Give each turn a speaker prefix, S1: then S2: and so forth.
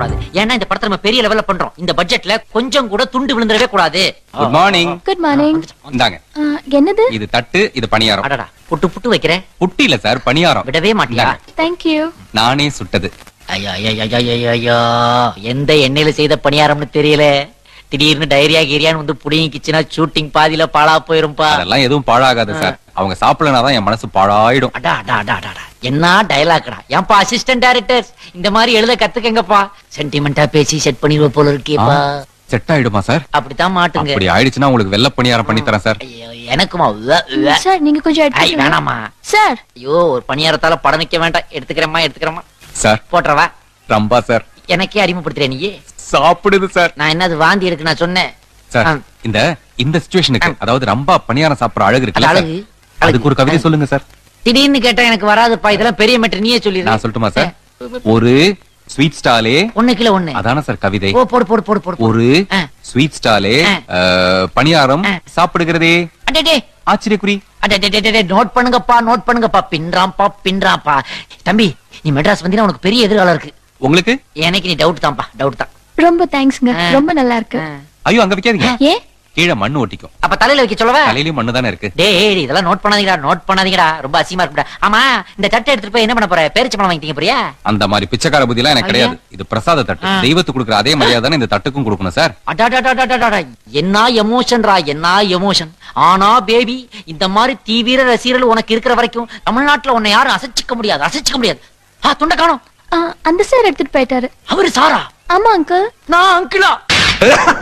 S1: கூடாது ஏன்னா இந்த படத்தை நம்ம பெரிய லெவல்ல பண்றோம் இந்த பட்ஜெட்ல கொஞ்சம் கூட துண்டு விழுந்துடவே கூடாது
S2: குட் மார்னிங்
S3: குட் மார்னிங்
S2: இந்தாங்க
S3: என்னது
S2: இது தட்டு இது பணியாரம்
S1: அடடா புட்டு புட்டு வைக்கிறேன்
S2: புட்டி இல்ல சார் பணியாரம்
S1: விடவே மாட்டியா
S2: இந்தாங்க.
S3: தேங்க்யூ
S2: நானே சுட்டது
S1: ஐயா ஐயா ஐயா, ஐயா, ஐயா, ஐயா. எந்த எண்ணெயில செய்த பணியாரம்னு தெரியல திடீர்னு டைரியா கீரியான்னு வந்து புடிங்கிச்சுன்னா ஷூட்டிங் பாதியில பாழா போயிரும்பா
S2: அதெல்லாம் எதுவும் பாழாகாது சார் அவங்க சாப்பிடலனாதான் என் மனசு பாழாயிடும்
S1: அடா அடா அடா அடா, அடா என்ன டயலாக்டா ஏன்பா அசிஸ்டன்ட் டைரக்டர் இந்த மாதிரி எழுத கத்துக்கங்கப்பா சென்டிமெண்டா பேசி செட் பண்ணிடுவ போல இருக்கேப்பா
S2: செட் ஆயிடுமா சார்
S1: அப்படித்தான் மாட்டுங்க
S2: அப்படி ஆயிடுச்சுன்னா உங்களுக்கு வெள்ளை பணியாரம் பண்ணி தரேன் சார்
S1: ஐயோ, எனக்குமா உவ்வ, உவ்வ.
S3: சார் நீங்க கொஞ்சம்
S1: ஐ,
S3: எடுத்து
S1: வேணாமா
S3: சார்
S1: ஐயோ ஒரு பணியாரத்தால படம் நிக்க வேண்டாம் எடுத்துக்கிறேம்மா எடுத்துக்கிறேம்மா
S2: சார்
S1: போட்டுறவா
S2: ரம்பா சார்
S1: எனக்கே அறிமுகப்படுத்துறேன் நீ
S2: சாப்பிடுது சார்
S1: நான் என்னது வாந்தி இருக்கு நான் சொன்னேன்
S2: சார்
S1: ஆ.
S2: இந்த இந்த சிச்சுவேஷனுக்கு அதாவது ரம்பா பணியாரம் சாப்பிடுற அழகு
S1: அது
S2: இருக்குல்ல சார்
S1: அழகு
S2: அதுக்கு ஒரு கவிதை சொல்லுங்க சார்
S1: திடீர்னு கேட்டா எனக்கு வராதுப்பா இதெல்லாம் பெரிய மெட்ரு நீயே சொல்லி
S2: நான் சொல்லட்டுமா சார் ஒரு ஸ்வீட் ஸ்டாலே
S1: ஒண்ணு கிலோ ஒண்ணு
S2: அதான சார் கவிதை
S1: ஓ போடு போடு போடு போடு
S2: ஒரு
S1: ஆ.
S2: ஸ்வீட் ஸ்டாலே
S1: ஆ.
S2: அஹ், பணியாரம்
S1: ஆ.
S2: சாப்பிடுகிறதே
S1: அடடே
S2: ஆச்சரியக்குறி
S1: அடடே நோட் பண்ணுங்கப்பா நோட் பண்ணுங்கப்பா பின்றாம்பா பின்றாம்பா தம்பி நீ மெட்ராஸ் வந்தீங்கன்னா உனக்கு பெரிய எதிர்காலம் இருக்கு
S2: உங்களுக்கு
S1: எனக்கு நீ டவுட் தான்ப்பா டவுட் தான்
S3: ரொம்ப தேங்க்ஸ்ங்க
S1: ஆ.
S3: ரொம்ப நல்லா இருக்கு
S1: ஆ.
S2: ஐயோ அங்க வைக்காதீங்க
S3: ஏ
S2: கீழே மண்ணு ஒட்டிக்கும்
S1: அப்ப தலையில வைக்க சொல்லவா
S2: தலையிலயும் மண்ணு தானே இருக்கு
S1: டேய் இதெல்லாம் நோட் பண்ணாதீங்கடா நோட் பண்ணாதீங்கடா ரொம்ப அசிங்கமா இருக்குடா ஆமா இந்த தட்டை எடுத்துட்டு போய் என்ன பண்ண போற பேரிச்ச பழம் வாங்கிட்டீங்க போறியா
S2: அந்த மாதிரி பிச்சைக்கார புத்தி எல்லாம் எனக்கு
S1: ஐயா.
S2: கிடையாது இது பிரசாத தட்டு
S1: ஆ.
S2: தெய்வத்துக்கு கொடுக்குற அதே மரியாதை தானே இந்த தட்டுக்கும் கொடுக்கணும் சார்
S1: அடாடாடாடாடாடா என்ன எமோஷன்ரா என்ன எமோஷன் ஆனா பேபி இந்த மாதிரி தீவிர ரசிகர்கள் உனக்கு இருக்கிற வரைக்கும் தமிழ்நாட்டுல உன்னை யாரும் அசைச்சிக்க முடியாது அசைச்சிக்க முடியாது ஆ துண்ட காணோம்
S3: ஆ, அந்த சார் எடுத்துட்டு போயிட்டாரு
S1: அவரு சாரா
S3: ஆமா அங்கிள்
S1: நான் அங்கிளா